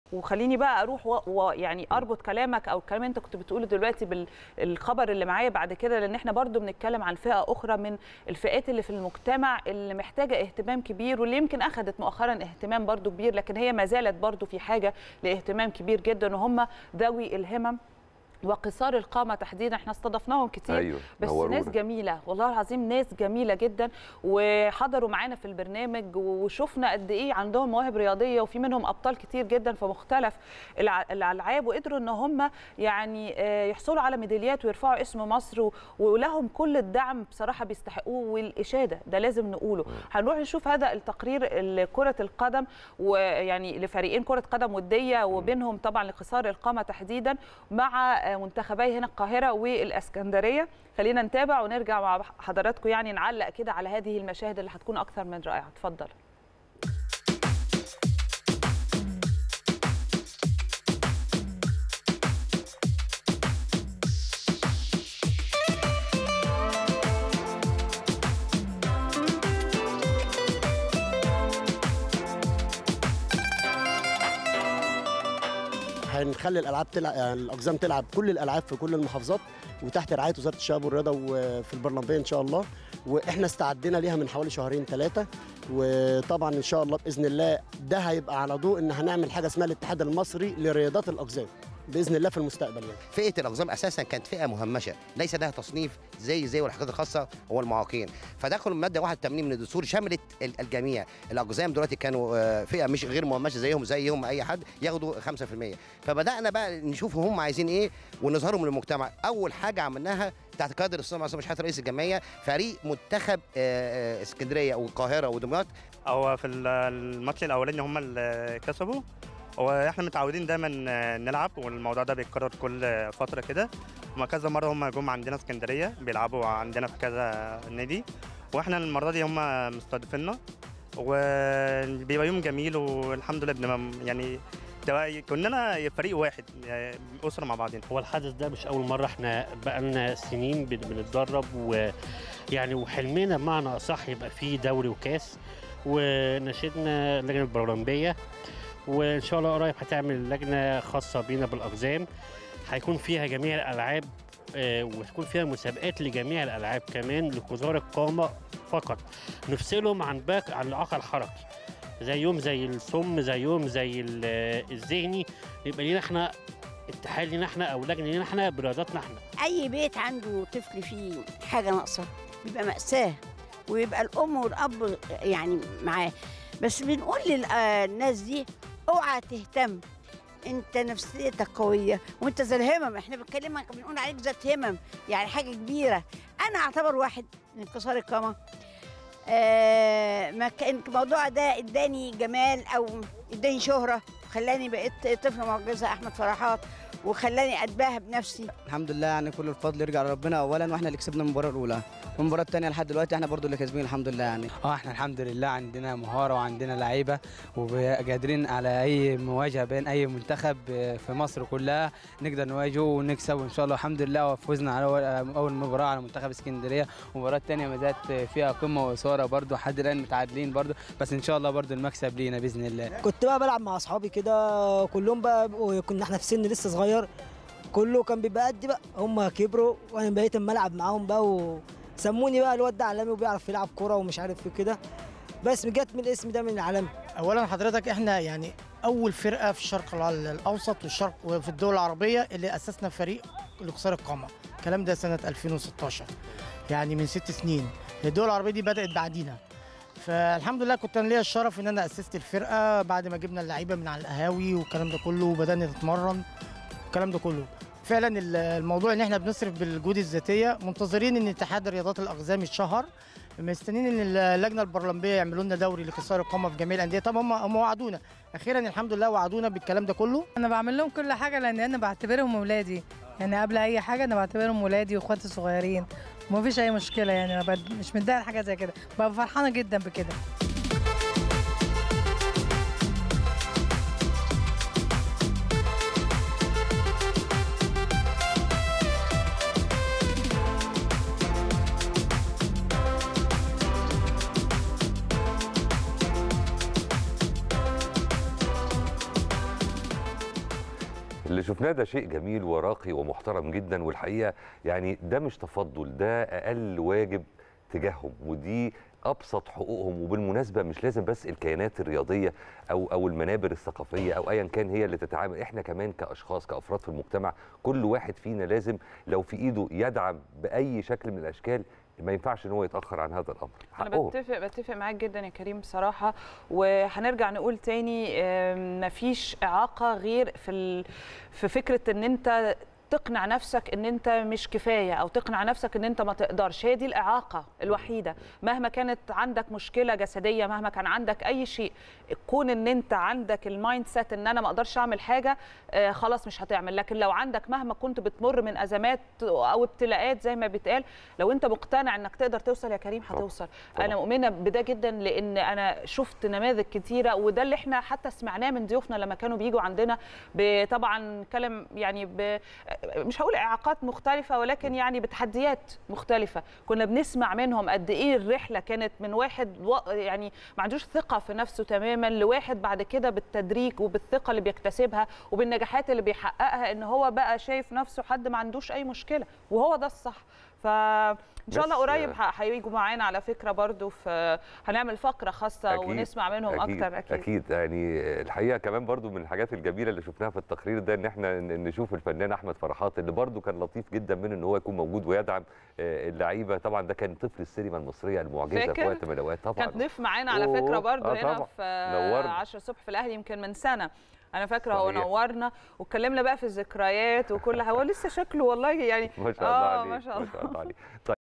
وخليني بقى اروح ويعني اربط كلامك او الكلام انت كنت بتقوله دلوقتي بالخبر اللي معايا بعد كده لان احنا برضو بنتكلم عن فئه اخرى من الفئات اللي في المجتمع اللي محتاجه اهتمام كبير واللي يمكن اخذت مؤخرا اهتمام برضو كبير لكن هي ما زالت برضو في حاجه لاهتمام كبير جدا وهم ذوي الهمم وقصار القامه تحديدا احنا استضفناهم كتير أيوة. بس نورونا. ناس جميله والله العظيم ناس جميله جدا وحضروا معانا في البرنامج وشفنا قد ايه عندهم مواهب رياضيه وفي منهم ابطال كتير جدا في مختلف الع- الالعاب وقدروا ان هم يعني آه، يحصلوا على ميداليات ويرفعوا اسم مصر و- ولهم كل الدعم بصراحه بيستحقوه والاشاده ده لازم نقوله هنروح نشوف هذا التقرير لكره القدم ويعني لفريقين كره قدم وديه وبينهم طبعا لقصار القامه تحديدا مع آه، منتخبي هنا القاهره والاسكندريه خلينا نتابع ونرجع مع حضراتكم يعني نعلق كده على هذه المشاهد اللي هتكون اكثر من رائعه اتفضل هنخلي الالعاب تلعب يعني الاقزام تلعب كل الالعاب في كل المحافظات وتحت رعايه وزاره الشباب والرياضه وفي البرلمانيه ان شاء الله واحنا استعدينا ليها من حوالي شهرين ثلاثه وطبعا ان شاء الله باذن الله ده هيبقى على ضوء ان هنعمل حاجه اسمها الاتحاد المصري لرياضات الاقزام باذن الله في المستقبل يعني فئه الاقزام اساسا كانت فئه مهمشه ليس لها تصنيف زي زي والحاجات الخاصه هو المعاقين فدخلوا الماده 81 من الدستور شملت ال- الجميع الاقزام دلوقتي كانوا آه، فئه مش غير مهمشه زيهم زيهم اي حد ياخدوا 5% فبدانا بقى نشوف هم عايزين ايه ونظهرهم للمجتمع اول حاجه عملناها تحت قياده الاستاذ معصوم شحاته رئيس الجمعيه فريق منتخب آه، آه، اسكندريه والقاهره ودمياط هو في ال- الماتش الاولاني هم اللي كسبوا هو احنا متعودين دايما نلعب والموضوع ده بيتكرر كل فتره كده هما كذا مره هم جم عندنا اسكندريه بيلعبوا عندنا في كذا نادي واحنا المره دي هم مستضيفيننا وبيبقى يوم جميل والحمد لله بنبقى يعني ده كلنا فريق واحد يعني اسره مع بعضين هو الحدث ده مش اول مره احنا بقالنا سنين بن- بنتدرب ويعني وحلمنا بمعنى اصح يبقى فيه دوري وكاس ونشدنا اللجنه البرلمانيه وان شاء الله قريب هتعمل لجنه خاصه بينا بالاقزام هيكون فيها جميع الالعاب آه، وتكون فيها مسابقات لجميع الالعاب كمان لكبار القامه فقط نفصلهم عن باقي عن الاعاقه الحركي زيهم زي الصم زيهم زي ال- الذهني يبقى لينا احنا اتحاد لينا احنا او لجنه لينا احنا برياضاتنا احنا اي بيت عنده طفل فيه حاجه ناقصه بيبقى ماساه ويبقى الام والاب يعني معاه بس بنقول للناس دي اوعى تهتم انت نفسيتك قويه وانت ذا الهمم احنا بنكلمك بنقول عليك ذات همم يعني حاجه كبيره انا اعتبر واحد من انكسار القامه آه ما كان الموضوع ده اداني جمال او اداني شهره خلاني بقيت طفله معجزه احمد فرحات وخلاني اتباهى بنفسي الحمد لله يعني كل الفضل يرجع لربنا اولا واحنا اللي كسبنا المباراه الاولى والمباراه الثانيه لحد دلوقتي احنا برضو اللي كاسبين الحمد لله يعني اه احنا الحمد لله عندنا مهاره وعندنا لعيبه وقادرين على اي مواجهه بين اي منتخب في مصر كلها نقدر نواجهه ونكسب وان شاء الله الحمد لله وفوزنا على أول- اول مباراه على منتخب اسكندريه المباراه الثانيه ما زالت فيها قمه واثاره برضو لحد الان متعادلين برضو بس ان شاء الله برضو المكسب لينا باذن الله كنت بقى بلعب مع اصحابي كده كلهم بقى وكنا احنا في سن لسه صغير كله كان بيبقى قدي بقى هم كبروا وانا بقيت الملعب معاهم بقى وسموني بقى الواد ده عالمي وبيعرف يلعب كوره ومش عارف ايه كده بس جت من الاسم ده من العالمي اولا حضرتك احنا يعني اول فرقه في الشرق الع- الاوسط والشرق وفي الدول العربيه اللي اسسنا فريق لقصار القامه الكلام ده سنه 2016 يعني من ست سنين الدول العربيه دي بدات بعدينا فالحمد لله كنت انا ليا الشرف ان انا اسست الفرقه بعد ما جبنا اللعيبه من على القهاوي والكلام ده كله وبدانا نتمرن والكلام ده كله فعلا ال- الموضوع ان احنا بنصرف بالجهود الذاتيه منتظرين ان اتحاد رياضات الاقزام يتشهر مستنيين ان اللجنه البرلمانيه يعملوا لنا دوري لكسار القامه في جميع الانديه طب هم هم وعدونا اخيرا الحمد لله وعدونا بالكلام ده كله انا بعمل لهم كل حاجه لان انا بعتبرهم ولادي يعني قبل اي حاجه انا بعتبرهم ولادي واخواتي الصغيرين ومفيش اي مشكله يعني انا بد- مش متضايقه حاجه زي كده ببقى فرحانه جدا بكده اللي شفناه ده شيء جميل وراقي ومحترم جدا والحقيقه يعني ده مش تفضل ده اقل واجب تجاههم ودي ابسط حقوقهم وبالمناسبه مش لازم بس الكيانات الرياضيه او او المنابر الثقافيه او ايا كان هي اللي تتعامل احنا كمان كاشخاص كافراد في المجتمع كل واحد فينا لازم لو في ايده يدعم باي شكل من الاشكال ما ينفعش ان هو يتاخر عن هذا الامر انا حقهم. بتفق بتفق معاك جدا يا كريم بصراحه وهنرجع نقول تاني آم، مفيش اعاقه غير في ال... في فكره ان انت تقنع نفسك ان انت مش كفايه او تقنع نفسك ان انت ما تقدرش هي دي الاعاقه الوحيده مهما كانت عندك مشكله جسديه مهما كان عندك اي شيء كون ان انت عندك المايند سيت ان انا ما اقدرش اعمل حاجه آه خلاص مش هتعمل لكن لو عندك مهما كنت بتمر من ازمات او ابتلاءات زي ما بيتقال لو انت مقتنع انك تقدر توصل يا كريم هتوصل انا مؤمنه بده جدا لان انا شفت نماذج كتيره وده اللي احنا حتى سمعناه من ضيوفنا لما كانوا بيجوا عندنا ب- طبعا كلام يعني ب مش هقول اعاقات مختلفه ولكن يعني بتحديات مختلفه كنا بنسمع منهم قد ايه الرحله كانت من واحد و- يعني ما عندوش ثقه في نفسه تماما لواحد بعد كده بالتدريج وبالثقه اللي بيكتسبها وبالنجاحات اللي بيحققها ان هو بقى شايف نفسه حد ما عندوش اي مشكله وهو ده الصح فان شاء الله بس- قريب ه- هيجوا معانا على فكره برضو في هنعمل فقره خاصه أكيد. ونسمع منهم أكيد. اكتر اكيد اكيد يعني الحقيقه كمان برضو من الحاجات الجميله اللي شفناها في التقرير ده ان احنا ن- نشوف الفنان احمد فرحات اللي برضو كان لطيف جدا من ان هو يكون موجود ويدعم آه، اللعيبه طبعا ده كان طفل السينما المصريه المعجزه في فاكر؟ وقت من الاوقات طبعا كان ضيف معانا على أوه، فكره برضو آه هنا طبعاً. في نورنا. 10 الصبح في الاهلي يمكن من سنه انا فاكره هو صحيح. نورنا واتكلمنا بقى في الذكريات وكل هو لسه شكله والله يعني ما شاء الله آه، عليه ما شاء الله ما شاء الله عليه طيب